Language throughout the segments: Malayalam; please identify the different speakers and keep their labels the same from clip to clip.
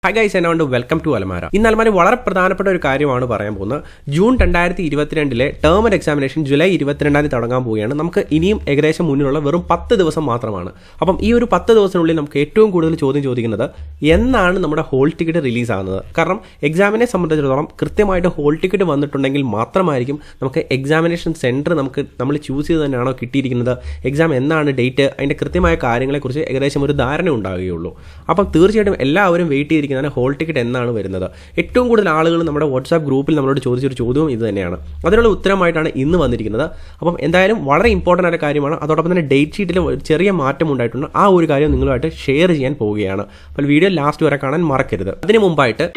Speaker 1: ഹൈ ഗൈസ് എന്നോണ്ട് വെൽക്കം ടു അലമാര ഇന്ന് അലമാര വളരെ പ്രധാനപ്പെട്ട ഒരു കാര്യമാണ് പറയാൻ പോകുന്നത് ജൂൺ രണ്ടായിരത്തി ഇരുപത്തിരണ്ടിലെ ടേം ആൻഡ് എക്സാമിനേഷൻ ജൂലൈ ഇരുപത്തിരണ്ടാം തീയതി തുടങ്ങാൻ പോവുകയാണ് നമുക്ക് ഇനിയും ഏകദേശം മുന്നിലുള്ള വെറും പത്ത് ദിവസം മാത്രമാണ് അപ്പം ഈ ഒരു പത്ത് ദിവസത്തിനുള്ളിൽ നമുക്ക് ഏറ്റവും കൂടുതൽ ചോദ്യം ചോദിക്കുന്നത് എന്നാണ് നമ്മുടെ ഹോൾ ടിക്കറ്റ് റിലീസ് ആകുന്നത് കാരണം എക്സാമിനെ സംബന്ധിച്ചിടത്തോളം കൃത്യമായിട്ട് ഹോൾ ടിക്കറ്റ് വന്നിട്ടുണ്ടെങ്കിൽ മാത്രമായിരിക്കും നമുക്ക് എക്സാമിനേഷൻ സെൻറ്റർ നമുക്ക് നമ്മൾ ചൂസ് ചെയ്ത് തന്നെയാണോ കിട്ടിയിരിക്കുന്നത് എക്സാം എന്നാണ് ഡേറ്റ് അതിൻ്റെ കൃത്യമായ കാര്യങ്ങളെക്കുറിച്ച് ഏകദേശം ഒരു ധാരണ ഉണ്ടാവുകയുള്ളൂ അപ്പം തീർച്ചയായിട്ടും എല്ലാവരും വെയിറ്റ് ചെയ്തിരിക്കുന്നതാണ് ഹോൾ ടിക്കറ്റ് എന്നാണ് വരുന്നത് ഏറ്റവും കൂടുതൽ ആളുകൾ നമ്മുടെ വാട്സാപ്പ് ഗ്രൂപ്പിൽ നമ്മളോട് ചോദിച്ചൊരു ചോദ്യവും ഇത് തന്നെയാണ് അതിനുള്ള ഉത്തരമായിട്ടാണ് ഇന്ന് വന്നിരിക്കുന്നത് അപ്പം എന്തായാലും വളരെ ഇമ്പോർട്ടൻ്റ് ആയ കാര്യമാണ് അതോടൊപ്പം തന്നെ ഡേറ്റ് ഷീറ്റിൽ ഒരു ചെറിയ മാറ്റം ഉണ്ടായിട്ടുണ്ട് ആ ഒരു കാര്യം നിങ്ങളുമായിട്ട് ഷെയർ ചെയ്യാൻ പോവുകയാണ് അപ്പോൾ വീഡിയോ ലാസ്റ്റ് വരെ കാണാൻ മറക്കരുത് അതിന് മുമ്പായിട്ട്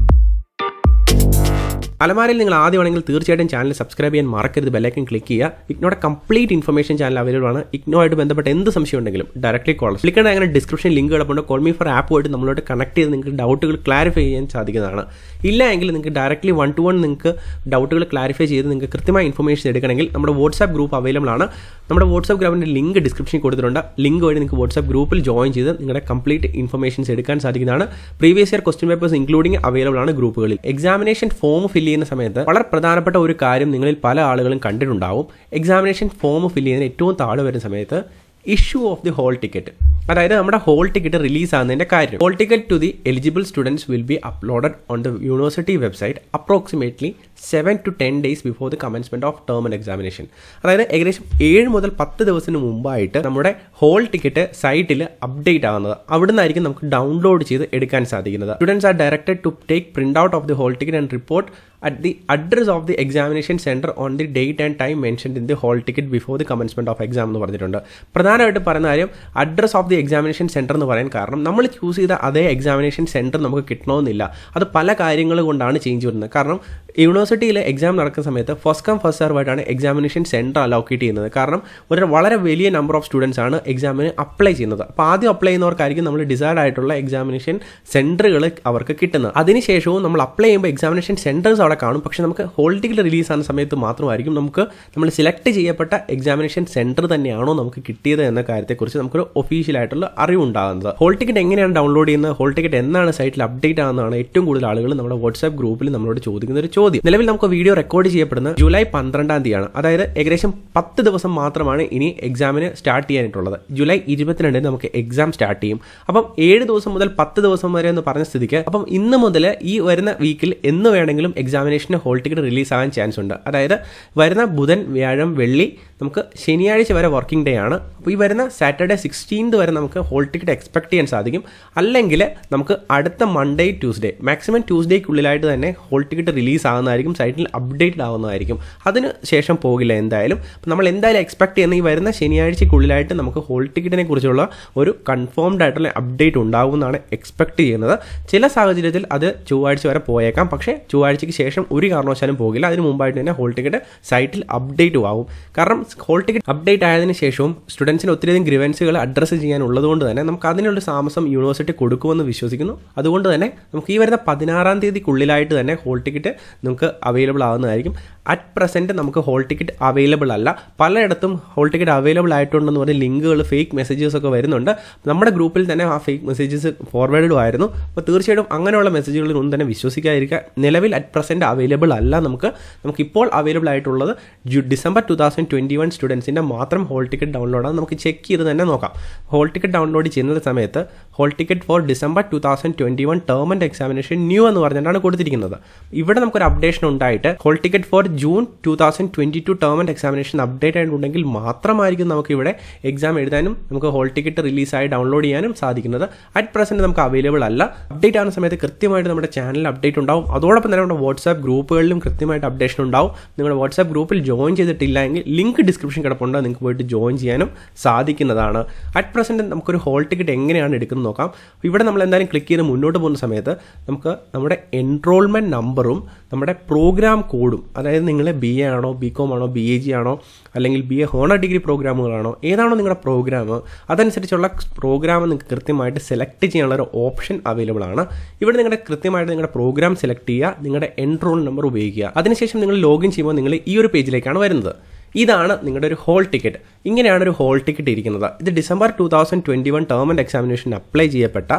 Speaker 1: അലമാരയിൽ നിങ്ങൾ ആദ്യമാണെങ്കിൽ തീർച്ചയായിട്ടും ചാനൽ സബ്സ്ക്രൈബ് ചെയ്യാൻ മറക്കരുത് ബെല്ലൈക്കൻ ക്ലിക്ക് ചെയ്യുക ഇഗ്നോയുടെ കംപ്ലീറ്റ് ഇൻഫർമേഷൻ ചാനൽ അവൈലബിൾ ആണ് ഇഗ്നോ ആയിട്ട് ബന്ധപ്പെട്ട എന്ത് സംശയം ഉണ്ടെങ്കിലും ഡയറക്റ്റ്ലി കോൾ ക്ലിക്കേണ്ട അങ്ങനെ ഡിസ്ക്രിപ്ഷൻ ലിങ്ക് കിടപ്പുണ്ട് കോൾമി ഫോർ ആപ്പുമായിട്ട് നമ്മളോട് കണക്ട് ചെയ്ത് നിങ്ങൾക്ക് ഡൗട്ടുകൾ ക്ലാരിഫൈ ചെയ്യാൻ സാധിക്കുന്നതാണ് ഇല്ല എങ്കിൽ നിങ്ങൾക്ക് ഡയറക്റ്റ്ലി വൺ ടു വൺ നിങ്ങൾക്ക് ഡൗട്ടുകൾ ക്ലാരിഫൈ ചെയ്ത് നിങ്ങൾക്ക് കൃത്യമായ ഇൻഫർമേഷൻ എടുക്കണമെങ്കിൽ നമ്മുടെ വാട്സാപ്പ് ഗ്രൂപ്പ് അവൈലബിൾ ആണ് നമ്മുടെ വാട്സാപ്പ് ഗ്രൂപ്പിൻ്റെ ലിങ്ക് ഡിസ്ക്രിപ്ഷനിൽ കൊടുത്തിട്ടുണ്ട് ലിങ്ക് വഴി നിങ്ങൾക്ക് വാട്സാപ്പ് ഗ്രൂപ്പിൽ ജോയിൻ ചെയ്ത് നിങ്ങളുടെ കംപ്ലീറ്റ് ഇൻഫർമേഷൻസ് എടുക്കാൻ സാധിക്കുന്നതാണ് previous year question papers including available ആണ് ഗ്രൂപ്പുകളിൽ എക്സാമിനേഷൻ ഫോം ഫില്ല് ചെയ്യുന്ന സമയത്ത് വളരെ പ്രധാനപ്പെട്ട ഒരു കാര്യം നിങ്ങളിൽ പല ആളുകളും കണ്ടിട്ടുണ്ടാവും എക്സാമിനേഷൻ ഫോം ഫില്ല് ചെയ്യുന്നതിന് ഏറ്റവും താഴെ വരുന്ന സമയത്ത് issue of the hall ticket അതായത് നമ്മുടെ ഹോൾ ടിക്കറ്റ് റിലീസ് ആകുന്നതിന്റെ കാര്യം hall ticket to the eligible students will be uploaded on the university website approximately seven to ten days before the commencement of term and examination അതായത് ഏകദേശം ഏഴ് മുതൽ പത്ത് ദിവസത്തിന് മുമ്പായിട്ട് നമ്മുടെ ഹോൾ ടിക്കറ്റ് സൈറ്റിൽ അപ്ഡേറ്റ് ആകുന്നത് അവിടെ നിന്നായിരിക്കും നമുക്ക് ഡൗൺലോഡ് ചെയ്ത് എടുക്കാൻ സാധിക്കുന്നത് students are directed to take print out of the hall ticket and report at the address of the examination center on the date and time mentioned in the hall ticket before the commencement of exam എന്ന് പറഞ്ഞിട്ടുണ്ട് പ്രധാനമായിട്ട് പറയുന്ന കാര്യം address of the examination centre എന്ന് പറയാൻ കാരണം നമ്മൾ ചൂസ് ചെയ്ത അതേ എക്സാമിനേഷൻ സെൻറ്റർ നമുക്ക് കിട്ടണമെന്നില്ല അത് പല കാര്യങ്ങൾ കൊണ്ടാണ് ചേഞ്ച് വരുന്നത് കാരണം യൂണിവേഴ്സിറ്റിയിൽ എക്സാം നടക്കുന്ന സമയത്ത് ഫസ്റ്റ് കം ഫസ്റ്റ് സർവായിട്ടാണ് എക്സാമിനേഷൻ സെൻറ്റർ അലോക്കേറ്റ് ചെയ്യുന്നത് കാരണം ഒരു വളരെ വലിയ നമ്പർ ഓഫ് സ്റ്റുഡൻസ് ആണ് എക്സാമിന് അപ്ലൈ ചെയ്യുന്നത് അപ്പോൾ ആദ്യം അപ്ലൈ ചെയ്യുന്നവർക്കായിരിക്കും നമ്മൾ ഡിസൈഡ് ആയിട്ടുള്ള എക്സാമിനേഷൻ സെൻറ്ററുകൾ അവർക്ക് കിട്ടുന്നത് അതിനുശേഷവും നമ്മൾ അപ്ലൈ ചെയ്യുമ്പോൾ എക്സാമിനേഷൻ സെൻറ്റേഴ്സ് അവിടെ കാണും പക്ഷേ നമുക്ക് ഹോൾ ടിക്കറ്റ് റിലീസ് ആകുന്ന സമയത്ത് മാത്രമായിരിക്കും നമുക്ക് നമ്മൾ സെലക്ട് ചെയ്യപ്പെട്ട എക്സാമിനേഷൻ സെൻറ്റർ തന്നെയാണോ നമുക്ക് കിട്ടിയത് എന്ന കാര്യത്തെക്കുറിച്ച് നമുക്കൊരു ഒഫീഷ്യൽ ആയിട്ടുള്ള അറിവുണ്ടാകുന്നത് ഹോൾ ടിക്കറ്റ് എങ്ങനെയാണ് ഡൗൺലോഡ് ചെയ്യുന്നത് ഹോൾ ടിക്കറ്റ് എന്നാണ് സൈറ്റിൽ അപ്ഡേറ്റ് ആകുന്നതാണ് ഏറ്റവും കൂടുതൽ ആളുകൾ നമ്മുടെ വാട്സ്ആപ്പ് ഗ്രൂപ്പിൽ നമ്മളോട് ചോദിക്കുന്ന ഒരു ചോദ്യം നിലവിൽ നമുക്ക് വീഡിയോ റെക്കോർഡ് ചെയ്യപ്പെടുന്നത് ജൂലൈ പന്ത്രണ്ടാം തീയതിയാണ് അതായത് ഏകദേശം പത്ത് ദിവസം മാത്രമാണ് ഇനി എക്സാമിന് സ്റ്റാർട്ട് ചെയ്യാനായിട്ടുള്ളത് ജൂലൈ ഇരുപത്തിരണ്ടിന് നമുക്ക് എക്സാം സ്റ്റാർട്ട് ചെയ്യും അപ്പം ഏഴ് ദിവസം മുതൽ പത്ത് ദിവസം വരെ എന്ന് പറഞ്ഞ സ്ഥിതിക്ക് അപ്പം ഇന്ന് മുതൽ ഈ വരുന്ന വീക്കിൽ എന്ന് വേണമെങ്കിലും എക്സാമിനേഷന് ഹോൾ ടിക്കറ്റ് റിലീസ് ആകാൻ ചാൻസ് ഉണ്ട് അതായത് വരുന്ന ബുധൻ വ്യാഴം വെള്ളി നമുക്ക് ശനിയാഴ്ച വരെ വർക്കിംഗ് ഡേ ആണ് അപ്പോൾ ഈ വരുന്ന സാറ്റർഡേ സിക്സ്റ്റീൻത് വരെ നമുക്ക് ഹോൾ ടിക്കറ്റ് എക്സ്പെക്ട് ചെയ്യാൻ സാധിക്കും അല്ലെങ്കിൽ നമുക്ക് അടുത്ത മൺഡേ ട്യൂസ്ഡേ മാക്സിമം ട്യൂസ്ഡേക്കുള്ളിലായിട്ട് തന്നെ ഹോൾ ടിക്കറ്റ് റിലീസ് ആകുന്നതായിരിക്കും സൈറ്റിൽ അപ്ഡേറ്റഡ് ആവുന്നതായിരിക്കും അതിന് ശേഷം പോകില്ല എന്തായാലും അപ്പോൾ നമ്മൾ എന്തായാലും എക്സ്പെക്ട് ചെയ്യുന്ന ഈ വരുന്ന ശനിയാഴ്ചക്കുള്ളിലായിട്ട് നമുക്ക് ഹോൾ ടിക്കറ്റിനെ കുറിച്ചുള്ള ഒരു കൺഫേംഡ് ആയിട്ടുള്ള അപ്ഡേറ്റ് ഉണ്ടാകുമെന്നാണ് എക്സ്പെക്ട് ചെയ്യുന്നത് ചില സാഹചര്യത്തിൽ അത് ചൊവ്വാഴ്ച വരെ പോയേക്കാം പക്ഷേ ചൊവ്വാഴ്ചയ്ക്ക് ശേഷം ഒരു കാരണവശാലും പോകില്ല അതിന് മുമ്പായിട്ട് തന്നെ ഹോൾ ടിക്കറ്റ് സൈറ്റിൽ അപ്ഡേറ്റ് ആവും കാരണം ഹോൾ ടിക്കറ്റ് അപ്ഡേറ്റ് ആയതിനു ശേഷവും സ്റ്റുഡൻസിന് ഒത്തിരിയധികം ഗ്രിവൻസുകൾ അഡ്രസ്സ് ചെയ്യാനുള്ളത് കൊണ്ട് തന്നെ നമുക്ക് അതിനുള്ള താമസം യൂണിവേഴ്സിറ്റി കൊടുക്കുമെന്ന് വിശ്വസിക്കുന്നു അതുകൊണ്ട് തന്നെ നമുക്ക് ഈ വരുന്ന പതിനാറാം തീയതിക്കുള്ളിലായിട്ട് തന്നെ ഹോൾ ടിക്കറ്റ് നമുക്ക് അവൈലബിൾ ആവുന്നതായിരിക്കും അറ്റ് പ്രസൻറ്റ് നമുക്ക് ഹോൾ ടിക്കറ്റ് അവൈലബിൾ അല്ല പലയിടത്തും ഹോൾ ടിക്കറ്റ് അവൈലബിൾ ആയിട്ടുണ്ടെന്ന് പറഞ്ഞ് ലിങ്കുകൾ ഫേക്ക് മെസ്സേജസ് ഒക്കെ വരുന്നുണ്ട് നമ്മുടെ ഗ്രൂപ്പിൽ തന്നെ ആ ഫേക്ക് മെസ്സേജസ് ഫോർവേഡും ആയിരുന്നു അപ്പോൾ തീർച്ചയായിട്ടും അങ്ങനെയുള്ള മെസ്സേജുകളിൽ ഒന്നും തന്നെ വിശ്വസിക്കാതിരിക്കുക നിലവിൽ അറ്റ് പ്രസൻറ്റ് അവൈലബിൾ അല്ല നമുക്ക് നമുക്കിപ്പോൾ അവൈലബിൾ ആയിട്ടുള്ളത് ജു December two thousand twenty one സ്റ്റുഡൻസിൻ്റെ മാത്രം ഹോൾ ടിക്കറ്റ് ഡൗൺലോഡാണ് നമുക്ക് ചെക്ക് ചെയ്ത് തന്നെ നോക്കാം ഹോൾ ടിക്കറ്റ് ഡൗൺലോഡ് ചെയ്യുന്ന സമയത്ത് hall ticket for December two thousand twenty one term and examination new എന്ന് പറഞ്ഞിട്ടാണ് കൊടുത്തിരിക്കുന്നത് ഇവിടെ നമുക്കൊരു അപ്ഡേഷൻ ഉണ്ടായിട്ട് hall ticket for June two thousand twenty two term and examination update ആയിട്ടുണ്ടെങ്കിൽ മാത്രമായിരിക്കും നമുക്ക് ഇവിടെ എക്സാം എഴുതാനും നമുക്ക് ഹോൾ ടിക്കറ്റ് റിലീസായി ഡൗൺലോഡ് ചെയ്യാനും സാധിക്കുന്നത് അറ്റ് പ്രസൻറ്റ് നമുക്ക് അവൈലബിൾ അല്ല അപ്ഡേറ്റ് ആവുന്ന സമയത്ത് കൃത്യമായിട്ട് നമ്മുടെ ചാനലിൽ അപ്ഡേറ്റ് ഉണ്ടാവും അതോടൊപ്പം തന്നെ നമ്മുടെ വാട്സാപ്പ് ഗ്രൂപ്പുകളിലും കൃത്യമായിട്ട് അപ്ഡേഷൻ ഉണ്ടാവും നിങ്ങളുടെ വാട്സാപ്പ് ഗ്രൂപ്പിൽ ജോയിൻ ചെയ്തിട്ടില്ല എങ്കിൽ ലിങ്ക് ഡിസ്ക്രിപ്ഷൻ കിടപ്പുണ്ട് നിങ്ങൾക്ക് പോയിട്ട് ജോയിൻ ചെയ്യാനും സാധിക്കുന്നതാണ് അറ്റ് പ്രസൻറ്റ് നമുക്കൊരു ഹോൾ ടിക്കറ്റ് എങ്ങനെയാണ് എടുക്കുന്നത് നോക്കാം ഇവിടെ നമ്മൾ എന്തായാലും ക്ലിക്ക് ചെയ്ത് മുന്നോട്ട് പോകുന്ന സമയത്ത് നമുക്ക് നമ്മുടെ എൻറോൾമെൻറ്റ് നമ്പറും നമ്മുടെ പ്രോഗ്രാം കോഡും അതായത് നിങ്ങൾ ബി എ ആണോ ബി കോം ആണോ ബി എ ജി ആണോ അല്ലെങ്കിൽ ബി എ ഹോണർ ഡിഗ്രി പ്രോഗ്രാമുകളാണോ ഏതാണോ നിങ്ങളുടെ പ്രോഗ്രാം അതനുസരിച്ചുള്ള പ്രോഗ്രാം നിങ്ങൾക്ക് കൃത്യമായിട്ട് സെലക്ട് ചെയ്യാനുള്ള ഒരു ഓപ്ഷൻ അവൈലബിൾ ആണ് ഇവിടെ നിങ്ങളുടെ കൃത്യമായിട്ട് നിങ്ങളുടെ പ്രോഗ്രാം സെലക്ട് ചെയ്യുക നിങ്ങളുടെ എൻറോൾ നമ്പർ ഉപയോഗിക്കുക അതിനുശേഷം നിങ്ങൾ ലോഗിൻ ചെയ്യുമ്പോൾ നിങ്ങൾ ഈ ഒരു പേജിലേക്കാണ് വരുന്നത് ഇതാണ് നിങ്ങളുടെ ഒരു ഹോൾ ടിക്കറ്റ് ഇങ്ങനെയാണ് ഒരു ഹോൾ ടിക്കറ്റ് ഇരിക്കുന്നത് ഇത് December two thousand twenty one term and examination apply ചെയ്യപ്പെട്ട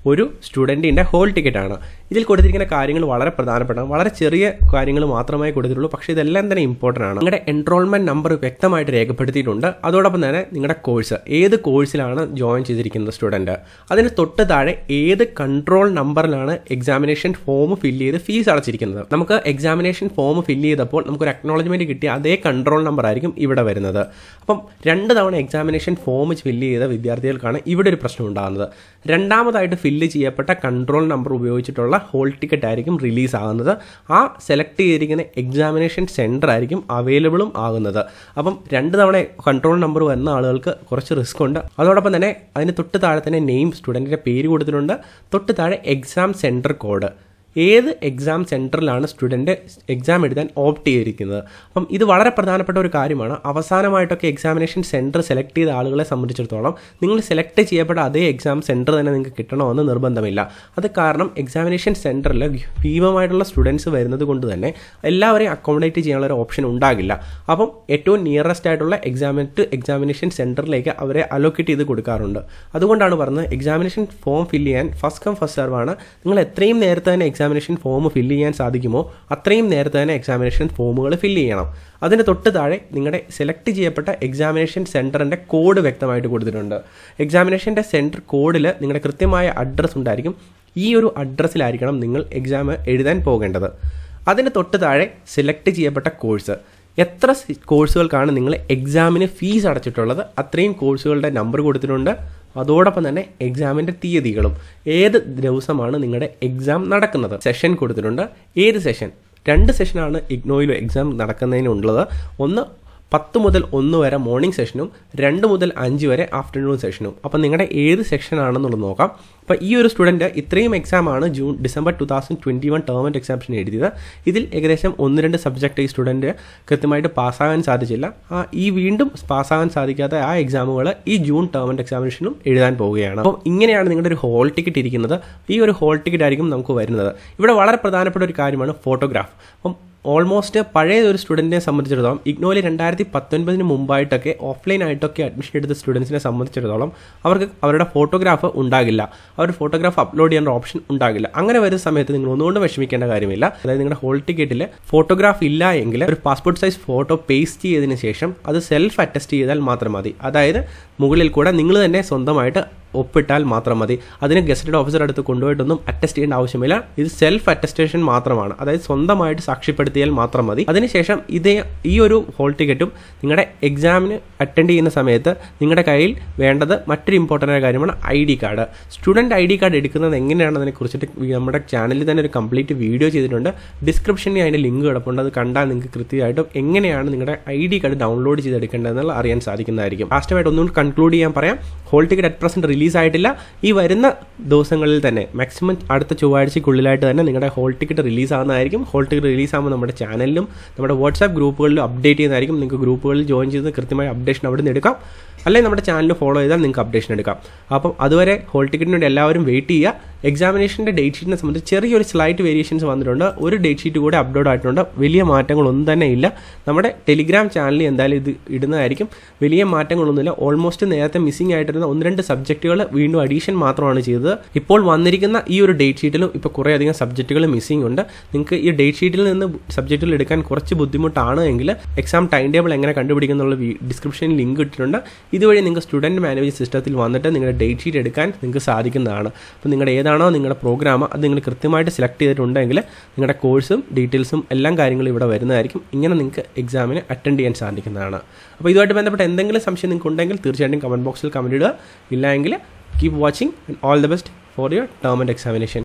Speaker 1: ഒരു സ്റ്റുഡൻറ്റിൻ്റെ ഹോൾ ടിക്കറ്റ് ആണ് ഇതിൽ കൊടുത്തിരിക്കുന്ന കാര്യങ്ങൾ വളരെ പ്രധാനപ്പെട്ടതാണ് വളരെ ചെറിയ കാര്യങ്ങൾ മാത്രമേ കൊടുത്തിട്ടുള്ളൂ പക്ഷേ ഇതെല്ലാം തന്നെ ഇമ്പോർട്ടൻ്റ് ആണ് നിങ്ങളുടെ എൻറോൾമെൻറ്റ് നമ്പർ വ്യക്തമായിട്ട് രേഖപ്പെടുത്തിയിട്ടുണ്ട് അതോടൊപ്പം തന്നെ നിങ്ങളുടെ കോഴ്സ് ഏത് കോഴ്സിലാണ് ജോയിൻ ചെയ്തിരിക്കുന്നത് സ്റ്റുഡൻറ്റ് അതിന് തൊട്ട് താഴെ ഏത് കൺട്രോൾ നമ്പറിലാണ് എക്സാമിനേഷൻ ഫോം ഫില്ല് ചെയ്ത് ഫീസ് അടച്ചിരിക്കുന്നത് നമുക്ക് എക്സാമിനേഷൻ ഫോം ഫില്ല് ചെയ്തപ്പോൾ നമുക്കൊരു അക്നോളജ്മെൻറ്റ് കിട്ടിയ അതേ കൺട്രോൾ നമ്പർ ആയിരിക്കും ഇവിടെ വരുന്നത് അപ്പം രണ്ട് തവണ എക്സാമിനേഷൻ ഫോം ഫില്ല് ചെയ്ത വിദ്യാർത്ഥികൾക്കാണ് ഇവിടെ ഒരു പ്രശ്നം ഉണ്ടാകുന്നത് രണ്ടാമതായിട്ട് ഫില്ല് ചെയ്യപ്പെട്ട കൺട്രോൾ നമ്പർ ഉപയോഗിച്ചിട്ടുള്ള ഹോൾ ടിക്കറ്റ് ആയിരിക്കും റിലീസ് ആകുന്നത് ആ സെലക്ട് ചെയ്തിരിക്കുന്ന എക്സാമിനേഷൻ സെൻറ്റർ ആയിരിക്കും അവൈലബിളും ആകുന്നത് അപ്പം രണ്ട് തവണ കൺട്രോൾ നമ്പർ വന്ന ആളുകൾക്ക് കുറച്ച് റിസ്ക് ഉണ്ട് അതോടൊപ്പം തന്നെ അതിന് തൊട്ട് താഴെ തന്നെ നെയിം സ്റ്റുഡൻറ്റിൻ്റെ പേര് കൊടുത്തിട്ടുണ്ട് തൊട്ട് താഴെ എക്സാം സെൻറ്റർ കോഡ് ഏത് എക്സാം സെൻറ്ററിലാണ് സ്റ്റുഡൻറ്റ് എക്സാം എഴുതാൻ ഓപ്റ്റ് ചെയ്തിരിക്കുന്നത് അപ്പം ഇത് വളരെ പ്രധാനപ്പെട്ട ഒരു കാര്യമാണ് അവസാനമായിട്ടൊക്കെ എക്സാമിനേഷൻ സെൻറ്റർ സെലക്ട് ചെയ്ത ആളുകളെ സംബന്ധിച്ചിടത്തോളം നിങ്ങൾ സെലക്ട് ചെയ്യപ്പെട്ട അതേ എക്സാം സെൻറ്റർ തന്നെ നിങ്ങൾക്ക് കിട്ടണമെന്ന് നിർബന്ധമില്ല അത് കാരണം എക്സാമിനേഷൻ സെൻറ്ററിൽ ഭീമമായിട്ടുള്ള സ്റ്റുഡൻസ് വരുന്നത് കൊണ്ട് തന്നെ എല്ലാവരെയും അക്കോമഡേറ്റ് ചെയ്യാനുള്ള ഒരു ഓപ്ഷൻ ഉണ്ടാകില്ല അപ്പം ഏറ്റവും നിയറസ്റ്റ് ആയിട്ടുള്ള എക്സാമിനറ്റ് എക്സാമിനേഷൻ സെൻറ്ററിലേക്ക് അവരെ അലോക്കേറ്റ് ചെയ്ത് കൊടുക്കാറുണ്ട് അതുകൊണ്ടാണ് പറഞ്ഞത് എക്സാമിനേഷൻ ഫോം ഫില്ല് ചെയ്യാൻ ഫസ്റ്റ് കം ഫസ്റ്റ് സെർവാണ് നിങ്ങൾ എത്രയും നേരത്തെ തന്നെ എക്സാമിനേഷൻ ഫോം ഫില്ല് ചെയ്യാൻ സാധിക്കുമോ അത്രയും നേരത്തെ തന്നെ എക്സാമിനേഷൻ ഫോമുകൾ ഫില്ല് ചെയ്യണം അതിന് തൊട്ട് താഴെ നിങ്ങളുടെ സെലക്ട് ചെയ്യപ്പെട്ട എക്സാമിനേഷൻ സെൻറ്ററിൻ്റെ കോഡ് വ്യക്തമായിട്ട് കൊടുത്തിട്ടുണ്ട് എക്സാമിനേഷൻ്റെ സെൻറ്റർ കോഡിൽ നിങ്ങളുടെ കൃത്യമായ അഡ്രസ്സ് ഉണ്ടായിരിക്കും ഈ ഒരു അഡ്രസ്സിലായിരിക്കണം നിങ്ങൾ എക്സാം എഴുതാൻ പോകേണ്ടത് അതിന് തൊട്ട് താഴെ സെലക്ട് ചെയ്യപ്പെട്ട കോഴ്സ് എത്ര കോഴ്സുകൾക്കാണ് നിങ്ങൾ എക്സാമിന് ഫീസ് അടച്ചിട്ടുള്ളത് അത്രയും കോഴ്സുകളുടെ നമ്പർ കൊടുത്തിട്ടുണ്ട് അതോടൊപ്പം തന്നെ എക്സാമിൻ്റെ തീയതികളും ഏത് ദിവസമാണ് നിങ്ങളുടെ എക്സാം നടക്കുന്നത് സെഷൻ കൊടുത്തിട്ടുണ്ട് ഏത് സെഷൻ രണ്ട് സെഷനാണ് ഇഗ്നോയിൽ എക്സാം നടക്കുന്നതിനുള്ളത് ഒന്ന് പത്ത് മുതൽ ഒന്ന് വരെ മോർണിംഗ് സെഷനും രണ്ട് മുതൽ അഞ്ച് വരെ ആഫ്റ്റർനൂൺ സെഷനും അപ്പോൾ നിങ്ങളുടെ ഏത് സെക്ഷൻ ആണെന്നുള്ളത് നോക്കാം അപ്പോൾ ഈ ഒരു സ്റ്റുഡൻറ്റ് ഇത്രയും എക്സാം ആണ് June December two thousand twenty one term and എക്സാംസിന് എഴുതിയത് ഇതിൽ ഏകദേശം ഒന്ന് രണ്ട് സബ്ജക്റ്റ് ഈ സ്റ്റുഡൻറ്റ് കൃത്യമായിട്ട് പാസ്സാകാൻ സാധിച്ചില്ല ആ ഈ വീണ്ടും പാസ്സാകാൻ സാധിക്കാത്ത ആ എക്സാമുകൾ ഈ ജൂൺ ടേം ആൻഡ് എക്സാമിനേഷനും എഴുതാൻ പോവുകയാണ് അപ്പം ഇങ്ങനെയാണ് നിങ്ങളുടെ ഒരു ഹോൾ ടിക്കറ്റ് ഇരിക്കുന്നത് ഈ ഒരു ഹോൾ ടിക്കറ്റ് ആയിരിക്കും നമുക്ക് വരുന്നത് ഇവിടെ വളരെ പ്രധാനപ്പെട്ട ഒരു കാര്യമാണ് ഫോട്ടോഗ്രാഫ് അപ്പം ഓൾമോസ്റ്റ് പഴയ ഒരു സ്റ്റുഡൻറ്റിനെ സംബന്ധിച്ചിടത്തോളം ഇഗ്നോയിൽ രണ്ടായിരത്തി പത്തൊൻപതിന് മുമ്പായിട്ടൊക്കെ ഓഫ്ലൈൻ ആയിട്ടൊക്കെ അഡ്മിഷൻ എടുത്ത സ്റ്റുഡൻസിനെ സംബന്ധിച്ചിടത്തോളം അവർക്ക് അവരുടെ ഫോട്ടോഗ്രാഫ് ഉണ്ടാകില്ല അവർ ഫോട്ടോഗ്രാഫ് അപ്ലോഡ് ചെയ്യേണ്ട ഓപ്ഷൻ ഉണ്ടാകില്ല അങ്ങനെ വരുന്ന സമയത്ത് നിങ്ങൾ ഒന്നുകൊണ്ട് വിഷമിക്കേണ്ട കാര്യമില്ല അതായത് നിങ്ങളുടെ ഹോൾ ടിക്കറ്റിൽ ഫോട്ടോഗ്രാഫ് ഇല്ല എങ്കിൽ ഒരു പാസ്പോർട്ട് സൈസ് ഫോട്ടോ പേസ്റ്റ് ചെയ്തതിന് ശേഷം അത് സെൽഫ് അറ്റസ്റ്റ് ചെയ്താൽ മാത്രം മതി അതായത് മുകളിൽ കൂടെ നിങ്ങൾ തന്നെ സ്വന്തമായിട്ട് ഒപ്പിട്ടാൽ മാത്രം മതി അതിന് ഗസറ്റഡ് ഓഫീസർ അടുത്ത് കൊണ്ടുപോയിട്ടൊന്നും അറ്റസ്റ്റ് ചെയ്യേണ്ട ആവശ്യമില്ല ഇത് സെൽഫ് അറ്റസ്റ്റേഷൻ മാത്രമാണ് അതായത് സ്വന്തമായിട്ട് സാക്ഷ്യപ്പെടുത്തിയാൽ മാത്രം മതി അതിനുശേഷം ഇതേ ഈ ഒരു ഹോൾ ടിക്കറ്റും നിങ്ങളുടെ എക്സാമിന് അറ്റൻഡ് ചെയ്യുന്ന സമയത്ത് നിങ്ങളുടെ കയ്യിൽ വേണ്ടത് മറ്റൊരു ഇമ്പോർട്ടൻ്റ് കാര്യമാണ് I D card student I D card എടുക്കുന്നത് എങ്ങനെയാണെന്നതിനെ കുറിച്ചിട്ട് നമ്മുടെ ചാനലിൽ തന്നെ ഒരു കംപ്ലീറ്റ് വീഡിയോ ചെയ്തിട്ടുണ്ട് ഡിസ്ക്രിപ്ഷനിൽ അതിൻ്റെ ലിങ്ക് കിടപ്പുണ്ട് അത് കണ്ടാൽ നിങ്ങൾക്ക് കൃത്യമായിട്ടും എങ്ങനെയാണ് നിങ്ങളുടെ ഐ ഡി കാർഡ് ഡൗൺലോഡ് ചെയ്തെടുക്കേണ്ടതെന്നുള്ള അറിയാൻ സാധിക്കുന്നതായിരിക്കും ലാസ്റ്റായിട്ട് ഒന്നും കൺക്ലൂഡ് ചെയ്യാൻ പറയാം hall ticket at present release ആയിട്ടില്ല ഈ വരുന്ന ദിവസങ്ങളിൽ തന്നെ മാക്സിമം അടുത്ത ചൊവ്വാഴ്ചയ്ക്കുള്ളിലായിട്ട് തന്നെ നിങ്ങളുടെ ഹോൾ ടിക്കറ്റ് റിലീസ് ആകുന്നതായിരിക്കും ഹോൾ ടിക്കറ്റ് റിലീസ് ആകുമ്പോൾ നമ്മുടെ ചാനലിലും നമ്മുടെ വാട്സാപ്പ് ഗ്രൂപ്പുകളിലും അപ്ഡേറ്റ് ചെയ്യുന്നതായിരിക്കും നിങ്ങൾക്ക് ഗ്രൂപ്പുകളിൽ ജോയിൻ ചെയ്ത് കൃത്യമായ അപ്ഡേഷൻ അവിടെ നിന്ന് എടുക്കാം അല്ലെങ്കിൽ നമ്മുടെ ചാനൽ ഫോളോ ചെയ്താൽ നിങ്ങൾക്ക് അപ്ഡേഷൻ എടുക്കാം അപ്പം അതുവരെ ഹോൾ ടിക്കറ്റിന് വേണ്ടി എല്ലാവരും വെയിറ്റ് ചെയ്യുക എക്സാമിനേഷൻ്റെ ഡേറ്റ് ഷീറ്റിനെ സംബന്ധിച്ച് ചെറിയൊരു സ്ലൈറ്റ് വേരിയേഷൻസ് വന്നിട്ടുണ്ട് ഒരു ഡേറ്റ് ഷീറ്റ് കൂടെ അപ്ലോഡ് ആയിട്ടുണ്ട് വലിയ മാറ്റങ്ങളൊന്നും തന്നെ ഇല്ല നമ്മുടെ ടെലിഗ്രാം ചാനലിൽ എന്തായാലും ഇത് ഇടുന്നതായിരിക്കും വലിയ മാറ്റങ്ങളൊന്നുമില്ല ഓൾമോസ്റ്റ് നേരത്തെ മിസ്സിംഗ് ആയിട്ടിരുന്ന ഒന്ന് രണ്ട് സബ്ജക്റ്റുകൾ വീണ്ടും അഡീഷൻ മാത്രമാണ് ചെയ്തത് ഇപ്പോൾ വന്നിരിക്കുന്ന ഈ ഒരു ഡേറ്റ് ഷീറ്റിലും ഇപ്പോൾ കുറേ അധികം സബ്ജക്റ്റുകൾ മിസ്സിംഗ് ഉണ്ട് നിങ്ങൾക്ക് ഈ ഡേറ്റ് ഷീറ്റിൽ നിന്ന് സബ്ജക്റ്റുകൾ എടുക്കാൻ കുറച്ച് ബുദ്ധിമുട്ടാണ് എങ്കിൽ എക്സാം ടൈം ടേബിൾ എങ്ങനെ കണ്ടുപിടിക്കുന്നുള്ള ഡിസ്ക്രിപ്ഷനിൽ ലിങ്ക് ഇട്ടിട്ടുണ്ട് ഇതുവഴി നിങ്ങൾക്ക് സ്റ്റുഡൻറ്റ് മാനേജ്മെൻറ്റ് സിസ്റ്റത്തിൽ വന്നിട്ട് നിങ്ങളുടെ ഡേറ്റ് ഷീറ്റ് എടുക്കാൻ നിങ്ങൾക്ക് സാധിക്കുന്നതാണ് അപ്പോൾ നിങ്ങളുടെ ഏതാണോ നിങ്ങളുടെ പ്രോഗ്രാം അത് നിങ്ങൾ കൃത്യമായിട്ട് സെലക്ട് ചെയ്തിട്ടുണ്ടെങ്കിൽ നിങ്ങളുടെ കോഴ്സും ഡീറ്റെയിൽസും എല്ലാം കാര്യങ്ങളും ഇവിടെ വരുന്നതായിരിക്കും ഇങ്ങനെ നിങ്ങൾക്ക് എക്സാമിന് അറ്റൻഡ് ചെയ്യാൻ സാധിക്കുന്നതാണ് അപ്പോൾ ഇതുമായിട്ട് ബന്ധപ്പെട്ട എന്തെങ്കിലും സംശയം നിങ്ങൾക്ക് ഉണ്ടെങ്കിൽ തീർച്ചയായിട്ടും കമൻറ്റ് ബോക്സിൽ കമൻറ്റ് ഇടുക ഇല്ല എങ്കിൽ keep watching and all the best for your term and examination